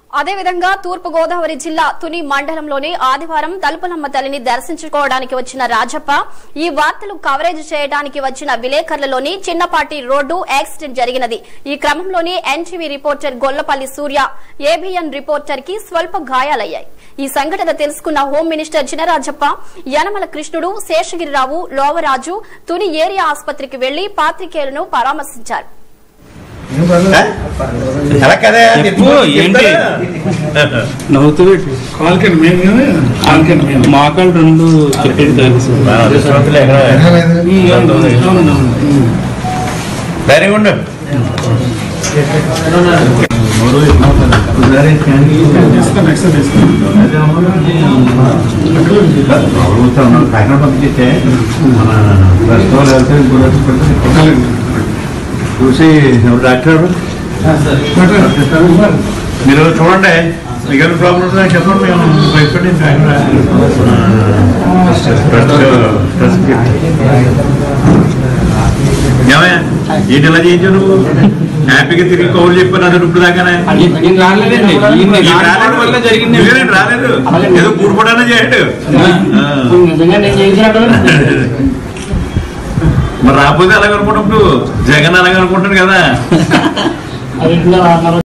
అదేవిధంగా తూర్పు గోదావరి జిల్లా తుని మండలంలోని ఆదివారం తలుపులమ్మ తల్లిని దర్శించుకోవడానికి వచ్చిన రాజప్ప ఈ వార్తలు కవరేజ్ చేయడానికి వచ్చిన విలేకరులలోని చిన్నపాటి రోడ్డు యాక్సిడెంట్ జరిగినది ఈ క్రమంలోనే NTV reporter Gollapalli Surya ABN reporter కి స్వల్ప గాయాలయ్యాయి ఈ సంఘటన తెలుసుకున్న హోం మినిస్టర్ చినరాజప్ప యనమల కృష్ణుడు శేషగిరిరావు లోవరాజు తుని ఏరియా ఆసుపత్రికి వెళ్లి పాత్రికేయులను పరామర్శించారు అలా కదా చెప్పు, ఏంటి? నవ్వుతూ పెట్టు కాల్కెన్ మేము కానీ కాల్కెన్ మేము మాకాలు రెండు చెప్పేది తెలుసు ధైర్యం ఉండు తీసుకొని ఎక్స్ట్రా తీసుకొని కాకినాడ పంపించేస్తే మన ప్రస్తుతం వెళ్తే గురించి పెడితే కొట్టాలండి. చూసి ఎవరు డాక్టర్ ఎవరు? మీరు చూడండి మీకు ఏమైనా ప్రాబ్లం ఉంటుందా చెప్పండి మేము భయపడి ఏమయ్యా ఏంటి ఇలా చేయించావు నువ్వు హ్యాపీగా తిరిగి కౌలు చెప్పాను అది ఇప్పుడు దాకానే ఈయన రాలేదండి ఈయన ఈ రాలేడు వల్ల జరిగింది రాలేదు రాలేదు ఏదో కూడుకోవడానే చేయడు ఆ. నిజంగా నేను చేసినట్టు మరి రాకపోతే అలాగనుకున్నప్పుడు జగన్ అలాగనుకుంటాడు కదా అది